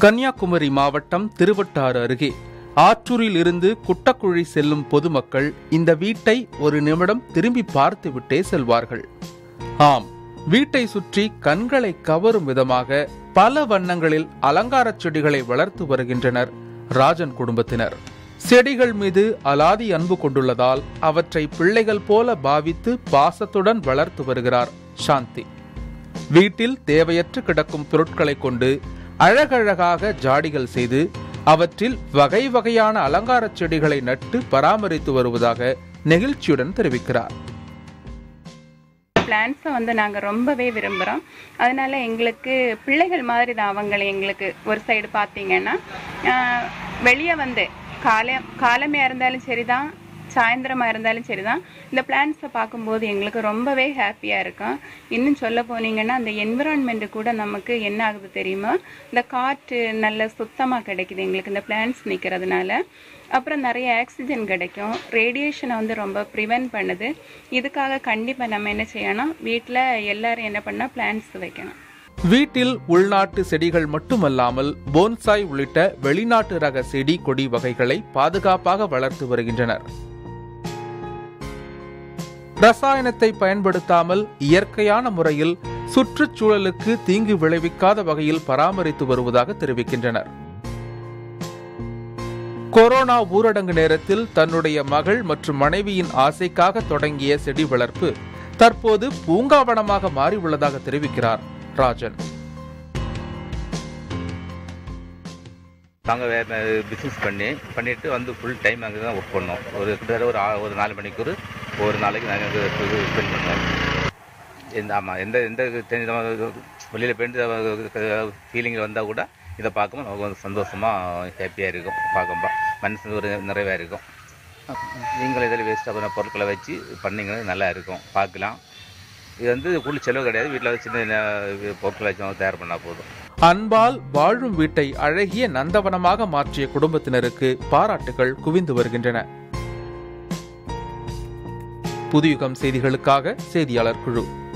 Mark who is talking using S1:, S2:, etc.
S1: கன்னியாகுமரி மாவட்டம் திருவட்டாறு அருகே ஆற்றூரில் இருந்து குட்டக்குழி செல்லும் பொதுமக்கள் இந்த வீட்டை ஒரு நிமிடம் திரும்பி பார்த்துவிட்டே செல்வார்கள் ஆம் வீட்டை சுற்றி கண்களை கவரும் விதமாக பல வண்ணங்களில் அலங்காரச் செடிகளை வளர்த்து வருகின்றனர் ராஜன் குடும்பத்தினர் செடிகள் மீது அலாதி அன்பு கொண்டுள்ளதால் அவற்றை பிள்ளைகள் போல பாவித்து பாசத்துடன் வளர்த்து வருகிறார் சாந்தி வீட்டில் தேவையற்று கிடக்கும் பொருட்களை கொண்டு அழகழகாக ஜாடிகள் செய்து அவற்றில் வகை வகையான அலங்காரச் செடிகளை நட்டு பராமரித்து வருவதாக நெகிழ்ச்சியுடன் தெரிவிக்கிறார்
S2: பிளான்ஸை வந்து நாங்கள் ரொம்பவே விரும்புகிறோம் அதனால எங்களுக்கு பிள்ளைகள் மாதிரி தான் அவங்களை எங்களுக்கு ஒரு சைடு பார்த்தீங்கன்னா வெளியே வந்து காலை காலமையாக இருந்தாலும் சரிதான் சாயந்தரமாக இருந்தாலும் சரிதான் இந்த பிளான்ஸை பார்க்கும்போது எங்களுக்கு ரொம்பவே ஹாப்பியாக இருக்கும் இன்னும் சொல்ல போனீங்கன்னா அந்த என்விரான்மெண்ட்டு கூட நமக்கு என்ன ஆகுது தெரியுமா இந்த காற்று நல்ல சுத்தமாக கிடைக்குது எங்களுக்கு இந்த பிளான்ஸ் நிற்கிறதுனால அப்புறம் நிறைய ஆக்சிஜன் கிடைக்கும் ரேடியேஷனை வந்து ரொம்ப ப்ரிவென்ட் பண்ணுது இதுக்காக கண்டிப்பாக நம்ம என்ன செய்யணும் வீட்டில் எல்லாரும் என்ன பண்ணால் பிளான்ஸ் வைக்கணும்
S1: வீட்டில் உள்நாட்டு செடிகள் மட்டுமல்லாமல் போன்சாய் உள்ளிட்ட வெளிநாட்டு ரக செடி கொடி வகைகளை பாதுகாப்பாக வளர்த்து வருகின்றனர் ரசாயனத்தை பயன்படுத்தாமல் இயற்கையான முறையில் சுற்றுச்சூழலுக்கு தீங்கு விளைவிக்காத வகையில் பராமரித்து வருவதாக தெரிவிக்கின்றனர் கொரோனா ஊரடங்கு நேரத்தில் தன்னுடைய மகள் மற்றும் மனைவியின் ஆசைக்காக தொடங்கிய செடி வளர்ப்பு தற்போது பூங்காவனமாக மாறி உள்ளதாக தெரிவிக்கிறார் ராஜன்
S3: நாங்கள் வேறு பிஸ்னஸ் பண்ணி பண்ணிவிட்டு வந்து ஃபுல் டைம் அங்கே தான் ஒர்க் பண்ணோம் ஒரு கிட்டத்தட்ட ஒரு ஆ- ஒரு நாலு மணிக்கு ஒரு ஒரு நாளைக்கு நாங்கள் ஸ்பெண்ட் பண்ணுவோம் எந்த ஆமாம் எந்த எந்த வெளியில் போயிட்டு ஃபீலிங்கில் வந்தால் கூட இதை பார்க்கும்போது நமக்கு வந்து சந்தோஷமாக ஹாப்பியாக இருக்கும் பார்க்கும்போது மனசு ஒரு நிறைவாக இருக்கும் நீங்களும் இதில் வேஸ்ட்டாக பண்ண பொருட்களை வச்சு பண்ணிங்கன்னா நல்லா இருக்கும் பார்க்கலாம் இது வந்து கூலி செலவு கிடையாது வீட்டில் சின்ன சின்ன பொருட்களை வச்சு தயார் பண்ணால் போதும்
S1: அன்பால் வாழும் வீட்டை அழகிய நந்தவனமாக மாற்றிய குடும்பத்தினருக்கு பாராட்டுகள் குவிந்து வருகின்றன புதியுகம் செய்திகளுக்காக செய்தியாளர் குழு